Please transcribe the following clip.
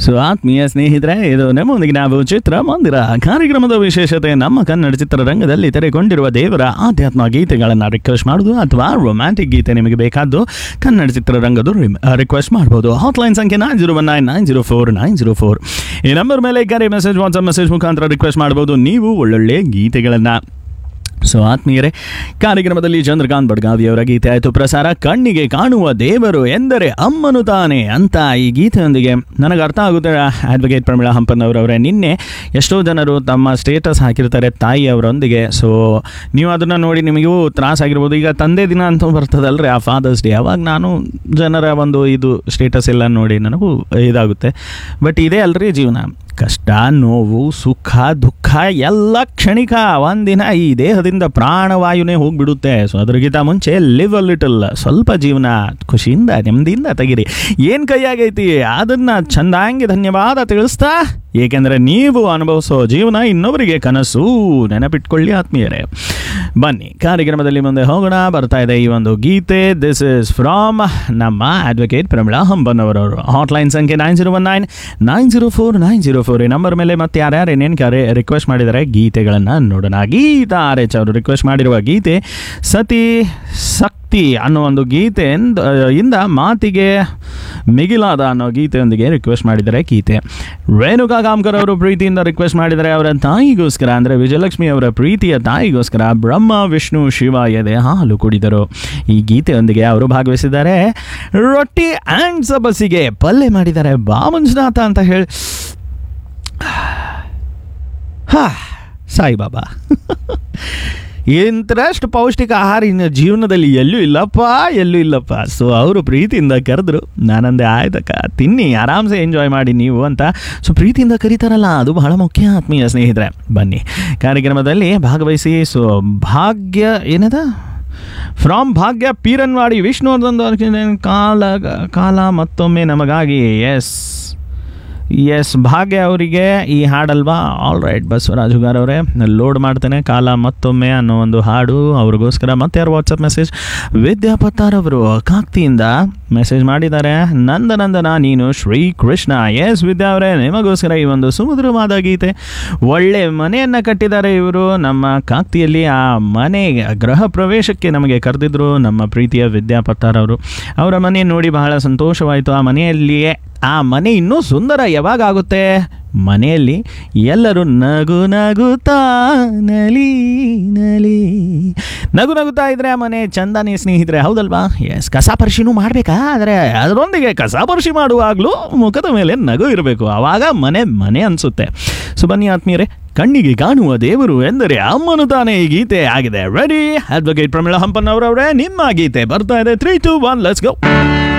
so ಆತ್ಮೀಯ ಸ್ನೇಹಿತರೆ ಇದು ನಮ್ಮೊಂದಿಗೆ ನಾವು ಚಿತ್ರ ಮಂದಿರ ಕಾರ್ಯಕ್ರಮದ ವಿಶೇಷತೆ ನಮ್ಮ ಕನ್ನಡ ಚಿತ್ರರಂಗದಲ್ಲಿ ತೆರೆಕೊಂಡಿರುವ ದೇವರ ಆಧ್ಯಾತ್ಮ ಗೀತೆಗಳನ್ನು ರಿಕ್ವೆಸ್ಟ್ ಮಾಡೋದು ಅಥವಾ ರೊಮ್ಯಾಂಟಿಕ್ ಗೀತೆ ನಿಮಗೆ ಬೇಕಾದ್ದು ಕನ್ನಡ ಚಿತ್ರರಂಗದ ರಿಕ್ವೆಸ್ಟ್ ಮಾಡ್ಬೋದು ಹಾಟ್ಲೈನ್ ಸಂಖ್ಯೆ nine zero one nine nine zero four nine zero four ಈ ನಂಬರ್ ಮೇಲೆ ಕರೆ ಮೆಸೇಜ್ ವಾಟ್ಸಪ್ ಮೆಸೇಜ್ ಮುಖಾಂತರ ರಿಕ್ವೆಸ್ಟ್ ಮಾಡ್ಬೋದು ನೀವು ಒಳ್ಳೊಳ್ಳೆ ಗೀತೆಗಳನ್ನು ಸೊ ಆತ್ಮೀಯರೇ ಕಾರ್ಯಕ್ರಮದಲ್ಲಿ ಚಂದ್ರಕಾಂತ್ ಬಡ್ಗಾವಿಯವರ ಗೀತೆ ಆಯಿತು ಪ್ರಸಾರ ಕಣ್ಣಿಗೆ ಕಾಣುವ ದೇವರು ಎಂದರೆ ಅಮ್ಮನು ತಾನೆ ಅಂತ ಈ ಗೀತೆಯೊಂದಿಗೆ ನನಗೆ ಅರ್ಥ ಆಗುತ್ತೆ ಅಡ್ವೊಕೇಟ್ ಪ್ರಮೀಳಾ ಹಂಪನ್ನವರವರೇ ನಿನ್ನೆ ಎಷ್ಟೋ ಜನರು ತಮ್ಮ ಸ್ಟೇಟಸ್ ಹಾಕಿರ್ತಾರೆ ತಾಯಿಯವರೊಂದಿಗೆ ಸೊ ನೀವು ಅದನ್ನು ನೋಡಿ ನಿಮಗೂ ತ್ರಾಸಾಗಿರ್ಬೋದು ಈಗ ತಂದೆ ದಿನ ಅಂತ ಬರ್ತದಲ್ರಿ ಆ ಫಾದರ್ಸ್ ಡೇ ಅವಾಗ ನಾನು ಜನರ ಒಂದು ಇದು ಸ್ಟೇಟಸ್ ಎಲ್ಲ ನೋಡಿ ನನಗೂ ಇದಾಗುತ್ತೆ ಬಟ್ ಇದೇ ಅಲ್ರಿ ಜೀವನ ಕಷ್ಟ ನೋವು ಸುಖ ದುಃಖ ಎಲ್ಲ ಕ್ಷಣಿಕ ಒಂದಿನ ಈ ದೇಹದಿಂದ ಪ್ರಾಣವಾಯುನೇ ಹೋಗ್ಬಿಡುತ್ತೆ ಸೊ ಅದ್ರಗಿಂತ ಮುಂಚೆ ಲಿವ್ ಅ ಲಿಟಲ್ ಸ್ವಲ್ಪ ಜೀವನ ಖುಷಿಯಿಂದ ನೆಮ್ಮದಿಯಿಂದ ತೆಗಿರಿ ಏನು ಕೈಯಾಗೈತಿ ಅದನ್ನು ಚಂದಾಂಗಿ ಧನ್ಯವಾದ ತಿಳಿಸ್ತಾ ಏಕೆಂದರೆ ನೀವು ಅನುಭವಿಸೋ ಜೀವನ ಇನ್ನೊಬ್ಬರಿಗೆ ಕನಸು ನೆನಪಿಟ್ಕೊಳ್ಳಿ ಆತ್ಮೀಯರೇ ಬನ್ನಿ ಕಾರ್ಯಕ್ರಮದಲ್ಲಿ ಮುಂದೆ ಹೋಗೋಣ ಬರ್ತಾ ಇದೆ ಈ ಒಂದು ಗೀತೆ ದಿಸ್ ಇಸ್ ಫ್ರಾಮ್ ನಮ್ಮ ಅಡ್ವೊಕೇಟ್ ಪ್ರಮಿಳಾ ಹಂಬನ್ನವರವರು ಹಾಟ್ಲೈನ್ ಸಂಖ್ಯೆ nine zero one nine nine zero four nine zero four ಈ ನಂಬರ್ ಮೇಲೆ ಮತ್ತೆ ಯಾರ್ಯಾರು ಏನೇನು ಕರೆ ರಿಕ್ವೆಸ್ಟ್ ಮಾಡಿದ್ದಾರೆ ಗೀತೆಗಳನ್ನು ನೋಡೋಣ ಗೀತಾ ಆರ್ ಎಚ್ ಅವರು ರಿಕ್ವೆಸ್ಟ್ ಮಾಡಿರುವ ಗೀತೆ ಸತಿ ಶಕ್ತಿ ಅನ್ನೋ ಒಂದು ಗೀತೆ ಇಂದ ಮಾತಿಗೆ ಮಿಗಿಲಾದ ಅನ್ನೋ ಗೀತೆಯೊಂದಿಗೆ ರಿಕ್ವೆಸ್ಟ್ ಮಾಡಿದ್ದಾರೆ ಗೀತೆ ರೇಣುಕಾ ಕಾಮ್ಕರ್ ಅವರು ಪ್ರೀತಿಯಿಂದ ರಿಕ್ವೆಸ್ಟ್ ಮಾಡಿದ್ದಾರೆ ಅವರ ತಾಯಿಗೋಸ್ಕರ ಅಂದರೆ ವಿಜಯಲಕ್ಷ್ಮಿ ಅವರ ಪ್ರೀತಿಯ ತಾಯಿಗೋಸ್ಕರ ಬ್ರಹ್ಮ ವಿಷ್ಣು ಶಿವ ಎದೆ ಹಾಲು ಕುಡಿದರು ಈ ಗೀತೆಯೊಂದಿಗೆ ಅವರು ಭಾಗವಹಿಸಿದ್ದಾರೆ ರೊಟ್ಟಿ ಆ್ಯಂಡ್ ಸಬಸಿಗೆ ಪಲ್ಯ ಮಾಡಿದ್ದಾರೆ ಬಾ ಮಂಜುನಾಥ ಅಂತ ಹೇಳಿ ಹಾ ಸಾಯಿಬಾಬಾ ಇಂಟ್ರೆಸ್ಟ್ ಪೌಷ್ಟಿಕ ಆಹಾರ ಇನ್ನು ಜೀವನದಲ್ಲಿ ಎಲ್ಲೂ ಇಲ್ಲಪ್ಪ ಎಲ್ಲೂ ಇಲ್ಲಪ್ಪ ಸೊ ಅವರು ಪ್ರೀತಿಯಿಂದ ಕರೆದ್ರು ನಾನಂದೆ ಆಯ್ತಕ್ಕ ತಿನ್ನಿ ಆರಾಮ್ಸೆ ಎಂಜಾಯ್ ಮಾಡಿ ನೀವು ಅಂತ ಸೊ ಪ್ರೀತಿಯಿಂದ ಕರೀತಾರಲ್ಲ ಅದು ಬಹಳ ಮುಖ್ಯ ಆತ್ಮೀಯ ಸ್ನೇಹಿತರೆ ಬನ್ನಿ ಕಾರ್ಯಕ್ರಮದಲ್ಲಿ ಭಾಗವಹಿಸಿ ಸೊ ಭಾಗ್ಯ ಏನದ ಫ್ರಾಮ್ ಭಾಗ್ಯ ಪೀರನ್ವಾಡಿ ವಿಷ್ಣುವರ್ಧನ್ ಕಾಲ ಕಾಲ ಮತ್ತೊಮ್ಮೆ ನಮಗಾಗಿ ಎಸ್ ಎಸ್ ಭಾಗ್ಯ ಅವರಿಗೆ ಈ ಹಾಡಲ್ವಾ ಆಲ್ ರೈಟ್ ಬಸವರಾಜ್ ಹುಗಾರ್ ಅವರೇ ಲೋಡ್ ಮಾಡ್ತೇನೆ ಕಾಲ ಮತ್ತೊಮ್ಮೆ ಅನ್ನೋ ಒಂದು ಹಾಡು ಅವ್ರಿಗೋಸ್ಕರ ಮತ್ತೆ ಯಾರು ವಾಟ್ಸಪ್ ಮೆಸೇಜ್ ವಿದ್ಯಾ ಪತ್ತಾರ್ ಅವರು ಕಾಕ್ತಿಯಿಂದ ಮೆಸೇಜ್ ಮಾಡಿದ್ದಾರೆ ನಂದನಂದನ ನೀನು ಶ್ರೀ ಕೃಷ್ಣ ಎಸ್ ವಿದ್ಯಾ ಅವರೇ ನಿಮಗೋಸ್ಕರ ಈ ಒಂದು ಸುಮಧುರವಾದ ಗೀತೆ ಒಳ್ಳೆ ಮನೆಯನ್ನು ಕಟ್ಟಿದ್ದಾರೆ ಇವರು ನಮ್ಮ ಕಾಕ್ತಿಯಲ್ಲಿ ಆ ಮನೆ ಗೃಹ ಪ್ರವೇಶಕ್ಕೆ ನಮಗೆ ಕರೆದಿದ್ರು ನಮ್ಮ ಪ್ರೀತಿಯ ವಿದ್ಯಾ ಪತ್ತಾರ್ ಅವರು ಅವರ ಮನೆ ನೋಡಿ ಬಹಳ ಸಂತೋಷವಾಯಿತು ಆ ಮನೆಯಲ್ಲಿಯೇ ಆ ಮನೆ ಇನ್ನೂ ಸುಂದರ ಯಾವಾಗ ಆಗುತ್ತೆ ಮನೆಯಲ್ಲಿ ಎಲ್ಲರೂ ನಗು ನಗುತ್ತಾ ನಲಿ ನಲಿ ನಗು ನಗುತ್ತಾ ಇದ್ರೆ ಆ ಮನೆ ಚಂದಾನೆ ಸ್ನೇಹಿತರೆ ಹೌದಲ್ವಾ ಎಸ್ ಕಸ ಪರಿಶೀನೂ ಮಾಡಬೇಕಾ ಆದರೆ ಅದರೊಂದಿಗೆ ಕಸ ಪರಿಶಿ ಮಾಡುವಾಗಲೂ ಮುಖದ ಮೇಲೆ ನಗು ಇರಬೇಕು ಆವಾಗ ಮನೆ ಮನೆ ಅನಿಸುತ್ತೆ ಸೊ ಬನ್ನಿ ಆತ್ಮೀಯರೇ ಕಣ್ಣಿಗೆ ಕಾಣುವ ದೇವರು ಎಂದರೆ ಅಮ್ಮನು ತಾನೇ ಈ ಗೀತೆ ಆಗಿದೆ ರೆಡಿ ಅಡ್ವೊಕೇಟ್ ಪ್ರಮೀಳಾ ಹಂಪನ್ ಅವರವರೇ ನಿಮ್ಮ ಗೀತೆ ಬರ್ತಾ ಇದೆ three two one let's go